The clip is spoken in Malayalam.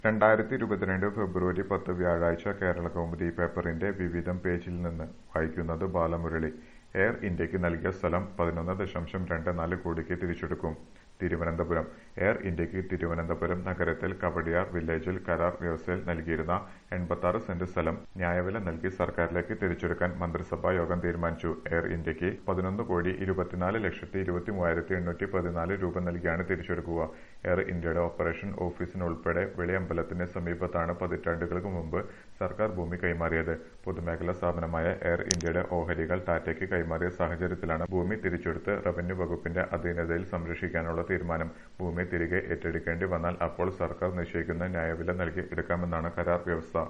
രണ്ടായിരത്തി ഇരുപത്തിരണ്ട് ഫെബ്രുവരി പത്ത് വ്യാഴാഴ്ച കേരളകൗമുദി പേപ്പറിന്റെ വിവിധം പേജിൽ നിന്ന് വായിക്കുന്നത് ബാലമുരളി എയർ ഇന്ത്യക്ക് നൽകിയ സ്ഥലം പതിനൊന്ന് ദശാംശം രണ്ട് നാല് കോടിക്ക് തിരിച്ചെടുക്കും തിരുവനന്തപുരം എയർ ഇന്ത്യക്ക് തിരുവനന്തപുരം നഗരത്തിൽ കവടിയാർ വില്ലേജിൽ കരാർ വ്യവസ്ഥയിൽ നൽകിയിരുന്ന എൺപത്തി സെന്റ് സ്ഥലം ന്യായവില നൽകി സർക്കാരിലേക്ക് തിരിച്ചെടുക്കാൻ മന്ത്രിസഭാ യോഗം തീരുമാനിച്ചു എയർ ഇന്ത്യക്ക് പതിനൊന്ന് കോടി ഇരുപത്തിനാല് ലക്ഷത്തി ഇരുപത്തി മൂവായിരത്തി എണ്ണൂറ്റി പതിനാല് രൂപ നൽകിയാണ് തിരിച്ചെടുക്കുക എയർ ഇന്ത്യയുടെ ഓപ്പറേഷൻ ഓഫീസിനുൾപ്പെടെ വെളിയമ്പലത്തിന് സമീപത്താണ് പതിറ്റാണ്ടുകൾക്ക് മുമ്പ് സർക്കാർ ഭൂമി കൈമാറിയത് പൊതുമേഖലാ സ്ഥാപനമായ എയർ ഇന്ത്യയുടെ ഓഹരികൾ ടാറ്റയ്ക്ക് കൈമാറിയ സാഹചര്യത്തിലാണ് ഭൂമി തിരിച്ചെടുത്ത് റവന്യൂ വകുപ്പിന്റെ അധീനതയിൽ സംരക്ഷിക്കാനുള്ള തീരുമാനം ഭൂമി തിരികെ ഏറ്റെടുക്കേണ്ടി വന്നാൽ അപ്പോൾ സർക്കാർ നിശ്ചയിക്കുന്ന ന്യായവില നൽകി എടുക്കാമെന്നാണ് കരാർ വ്യവസ്ഥ